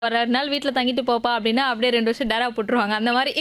ஒரு ரெண்டு நாள் வீட்ல தங்கிட்டு போப்பா அப்படின்னா அப்படியே ரெண்டு வருஷம் டேரா போட்டுருவாங்க அந்த மாதிரி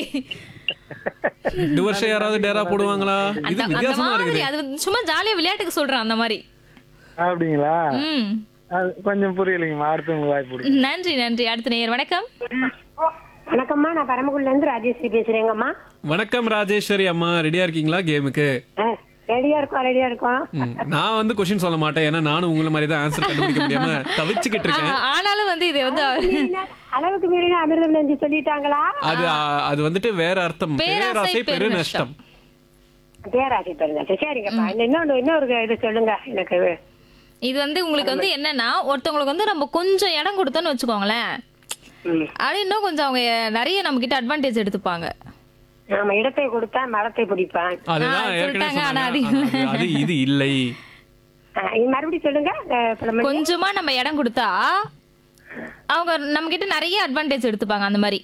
ரெண்டு வருஷம் யாராவது டேரா போடுவாங்களா இது அந்த அந்த வித்தியாசமா மாதிரி இருக்குது அது வந்து சும்மா ஜாலியா விளையாட்டுக்கு சொல்றேன் அந்த மாதிரி அப்படிங்களா ம் அது கொஞ்சம் புரியலைங்கம்மா அடுத்தவங்க வாய்ப்பு கொடுங்க நன்றி நன்றி அடுத்த நேயர் வணக்கம் வணக்கம்மா நான் பரமக்குடில இருந்து ராஜேஸ்வரி பேசுறேங்கம்மா வணக்கம் ராஜேஸ்வரி அம்மா ரெடியா இருக்கீங்களா கேமுக்கு ரெடியா இருக்கோம் ரெடியா இருக்கோம் ம், நான் வந்து கொஸ்டின் சொல்ல மாட்டேன் ஏன்னா நானும் உங்களை மாதிரி தான் ஆன்சர் கண்டுபிடிக்க முடியாம தவிச்சுக்கிட்டு இருக்கேன் ஆ- ஆனாலும் வந்து இது வந்து அளவுக்கு மீறின அமிர்தம் நெஞ்சு சொல்லிட்டாங்களா அது ஆ, அது வந்துட்டு வேற அர்த்தம் பேராசை பேராசை பெரு பெருநஷ்டம். நஷ்டம் பேராசி பெருங்க சரிங்கப்பா இன்னொன்று இன்னொரு இது சொல்லுங்க எனக்கு இது வந்து உங்களுக்கு வந்து என்னன்னா ஒருத்தவங்களுக்கு வந்து நம்ம கொஞ்சம் இடம் கொடுத்தோன்னு வச்சுக்கோங்களேன் ம். அது இன்னும் கொஞ்சம் அவங்க நிறைய நம்ம கிட்ட அட்வான்டேஜ் எடுத்துப்பாங்க நாம இடத்தை கொடுத்தா மரத்தை பிடிப்பான் அதுதான் ஆ, ஏற்கனவே சொல்லிட்டாங்க, ஆனா சொன்னாங்க. அது அது- அது இது இல்லை ஆ, இது மறுபடியும் சொல்லுங்க அஹ், இப்ப நம்ம- கொஞ்சமா நம்ம இடம் கொடுத்தா அவங்க நம்ம கிட்ட நிறைய அட்வான்டேஜ் எடுத்துப்பாங்க அந்த மாதிரி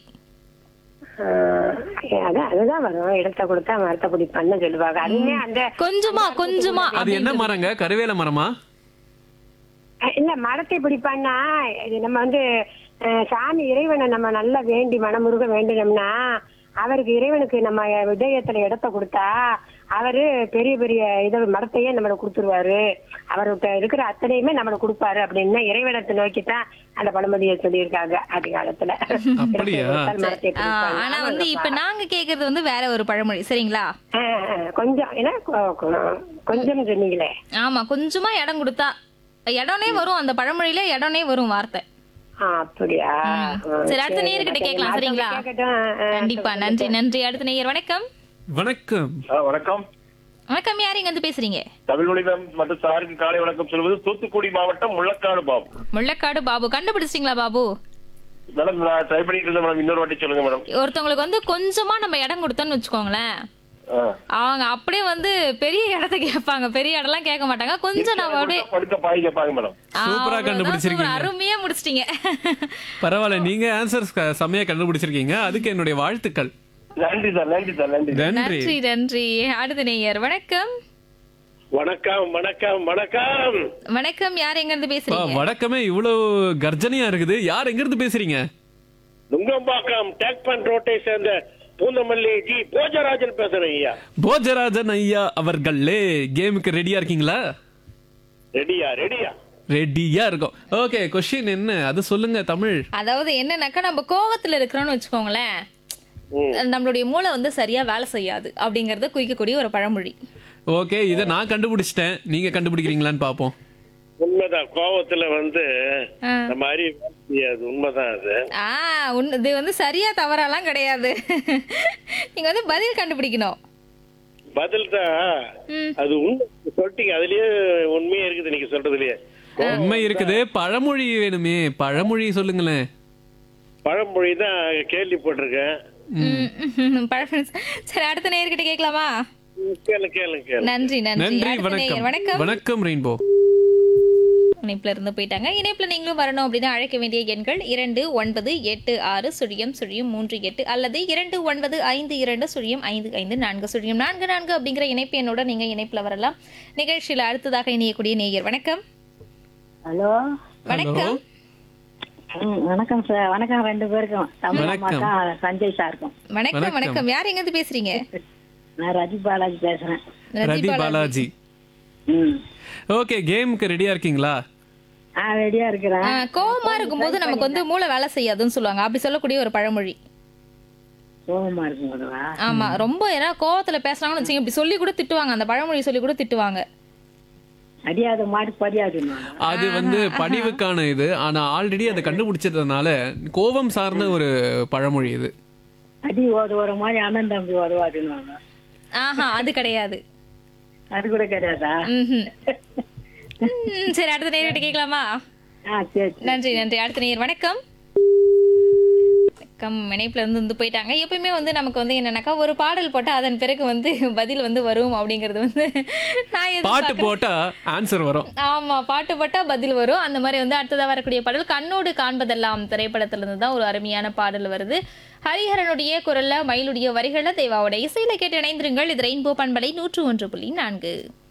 ஆஹ், அதான் அதுதான் வரும் இடத்தை கொடுத்தா மரத்தை பிடிப்பான்னு சொல்லுவாங்க அதுவுமே அந்த கொஞ்சமா கொஞ்சமா அது என்ன மரங்க கருவேல மரமா அஹ், இல்ல மரத்தை பிடிப்பான்னா இது நம்ம வந்து அஹ், சாமி இறைவனை நம்ம நல்லா வேண்டி மனமுருக வேண்டினோம்னா அவருக்கு இறைவனுக்கு நம்ம விடயத்துல இடத்தை கொடுத்தா அவரு பெரிய பெரிய இத மரத்தையே நம்மளுக்கு கொடுத்துருவாரு அவர்கிட்ட இருக்கிற அத்தனையுமே நம்மளுக்கு கொடுப்பாரு அப்படின்னு இறைவனத்தை நோக்கித்தான் அந்த பழமொழியை சொல்லியிருக்காங்க ஆதி காலத்துல அப்படியா? மரத்தை ஆ, பிடிப்பாங்க. ஆனா வந்து இப்ப நாங்க கேக்குறது வந்து வேற ஒரு பழமொழி சரிங்களா அஹ், அஹ், கொஞ்சம் ஏன்னா கொ- கொ- கொஞ்சம் சொன்னீங்களே ஆமா கொஞ்சமா இடம் கொடுத்தா இடம்னே வரும் அந்த பழமொழியில இடம்னே வரும் வார்த்தை ஆ, அப்படியா சரி அடுத்த நேயர்கிட்ட கேட்கலாம் சரிங்களா கேட்கட்டும் அஹ், கண்டிப்பா நன்றி நன்றி அடுத்த நேயர் வணக்கம் வணக்கம் ஆ, வணக்கம் வணக்கம் யார் இங்க வந்து பேசுறீங்க தமிழ் மொழிபெயர் மற்றும் சாருக்கு காலை வணக்கம் சொல்வது தூத்துக்குடி மாவட்டம் முள்ளக்காடு பாபு முள்ளக்காடு பாபு கண்டுபிடிச்சிட்டீங்களா பாபு மேடம் நான் ட்ரை பண்ணிட்டு இருந்தேன் மேடம் இன்னொரு வாட்டி சொல்லுங்க மேடம் ஒருத்தவங்களுக்கு வந்து கொஞ்சமா நம்ம இடம் கொடுத்தோம்னு வச்சுக்கோங்களேன் ஆ. அவங்க அப்படியே வந்து பெரிய இடத்த கேட்பாங்க பெரிய இடம்லாம் கேட்க மாட்டாங்க கொஞ்சம் நம்ம அப்படியே படுக்க பாய் கேட்பாங்க மேடம் ஆ, சூப்பரா அவ்வளவுதான் கண்டுபிடிச்சிருக்கீங்க. சூப்பர். அருமையா முடிச்சிட்டீங்க பரவாயில்ல நீங்க ஆன்சர் செம்மையா கண்டுபிடிச்சிருக்கீங்க அதுக்கு என்னுடைய வாழ்த்துக்கள் நன்றி சார் நன்றி சார் நன்றி நன்றி நன்றி நன்றி அடுத்த நேயர் வணக்கம் வணக்கம் வணக்கம் வணக்கம் வணக்கம் யார் எங்க இருந்து பா, பேசுறீங்க வடக்கமே இவ்வளவு கர்ஜனையா இருக்குது யார் எங்க இருந்து பேசுறீங்க நுங்கம்பாக்கம் டேக் பண்ட் ரோட்டை சேர்ந்த பூந்தமல்லி ஜி போஜராஜன் பேசுறேன் ஐயா போஜராஜன் ஐயா அவர்களே கேமுக்கு ரெடியா இருக்கீங்களா ரெடியா ரெடியா ரெடியா இருக்கும் ஓகே கொஸ்டின் என்ன அது சொல்லுங்க தமிழ் அதாவது என்னன்னாக்கா நம்ம கோவத்துல இருக்கிறோம்னு வச்சுக்கோங்களேன் நம்மளுடைய மூளை வந்து சரியா வேலை செய்யாது அப்படிங்கறத குறிக்கக்கூடிய ஒரு பழமொழி ஓகே இத நான் கண்டுபிடிச்சிட்டேன் நீங்க கண்டுபிடிக்கிறீங்களான்னு பாப்போம் உண்மைதான் கோவத்துல வந்து ஆ. நம்ம அறிய முடியாது உண்மைதான் அது ஆ உன்- இது வந்து சரியா தவறாலாம் கிடையாது நீங்க வந்து பதில் கண்டுபிடிக்கணும் பதில் தான் ம். அது உண்மை சொல்லிட்டீங்க அதுலயே உண்மையே இருக்குது நீங்க சொல்றதுலயே உண்மை இருக்குது பழமொழி வேணுமே பழமொழி சொல்லுங்களேன் பழமொழி தான் கேள்விப்பட்டிருக்கேன் ம், பழமொழி சரி அடுத்த நேயர்கிட்ட கேட்கலாமா கேளு கேளு கேளு நன்றி நன்றி நன்றி அடுத்த வணக்கம் நேயர் வணக்கம் வணக்கம் ரெயின்போ இணைப்புல இருந்து போயிட்டாங்க இணைப்புல நீங்களும் வரணும் அப்படின்னா அழைக்க வேண்டிய எண்கள் இரண்டு ஒன்பது எட்டு ஆறு சுழியம் சுழியம் மூன்று எட்டு அல்லது இரண்டு ஒன்பது ஐந்து இரண்டு சுழியம் ஐந்து ஐந்து நான்கு சுழியம் நான்கு நான்கு அப்படிங்கிற இணைப்பு எண்ணோட நீங்க இணைப்புல வரலாம் நிகழ்ச்சியில அடுத்ததாக இணையக்கூடிய நேயர் வணக்கம் ஹலோ வணக்கம் ம், வணக்கம் சார் வணக்கம் ரெண்டு பேருக்கும் தமிழ் வணக்கம். அம்மாக்கா சஞ்சய் சாருக்கும் வணக்கம் வணக்கம் யார் எங்க இருந்து பேசுறீங்க நான் ரஜி பாலாஜி பேசுறேன் ரதி பாலாஜி ம் ஓகே கேமுக்கு ரெடியா இருக்கீங்களா ஆ ரெடியா இருக்கிறேன் ஆ, கோவமா இருக்கும்போது நமக்கு வந்து மூளை வேலை செய்யாதுன்னு சொல்லுவாங்க அப்படி சொல்லக்கூடிய ஒரு பழமொழி கோபமா இருக்கும் போதுவா ஆமா ரொம்ப ஏன்னா கோவத்துல பேசுறாங்கன்னு வச்சுங்க இப்படி சொல்லி கூட திட்டுவாங்க அந்த பழமொழி சொல்லி கூட திட்டுவாங்க அடியாத மாடு படியாது அது வந்து படிவுக்கான இது ஆனா ஆல்ரெடி அதை கண்டுபிடிச்சதுனால கோபம் சார்ந்த ஒரு பழமொழி இது அடி ஓது வர மாதிரி அண்ணன் தம்பி வருவாதுன்னு ஆஹா அது கிடையாது அது கூட கிடையாதா ம்ஹும். ம், சரி அடுத்த நேர்கிட்ட கேட்கலாமா ஆ சரி சரி. நன்றி நன்றி அடுத்த நேர் வணக்கம் வணக்கம் இணைப்புல இருந்து வந்து போயிட்டாங்க எப்பயுமே வந்து நமக்கு வந்து என்னன்னாக்கா ஒரு பாடல் போட்டா அதன் பிறகு வந்து பதில் வந்து வரும் அப்படிங்கறது வந்து நான் பாட்டு எதிர்பார்க்கறேன். போட்டா ஆன்சர் வரும் ஆமா பாட்டு போட்டா பதில் வரும் அந்த மாதிரி வந்து அடுத்ததா வரக்கூடிய பாடல் கண்ணோடு காண்பதெல்லாம் திரைப்படத்துல இருந்து தான் ஒரு அருமையான பாடல் வருது ஹரிஹரனுடைய குரல்ல மயிலுடைய வரிகள்ல தேவாவோட இசையில கேட்டு இணைந்திருங்கள் இது ரெயின்போ பண்பலை நூற்று ஒன்று புள்ளி நான்கு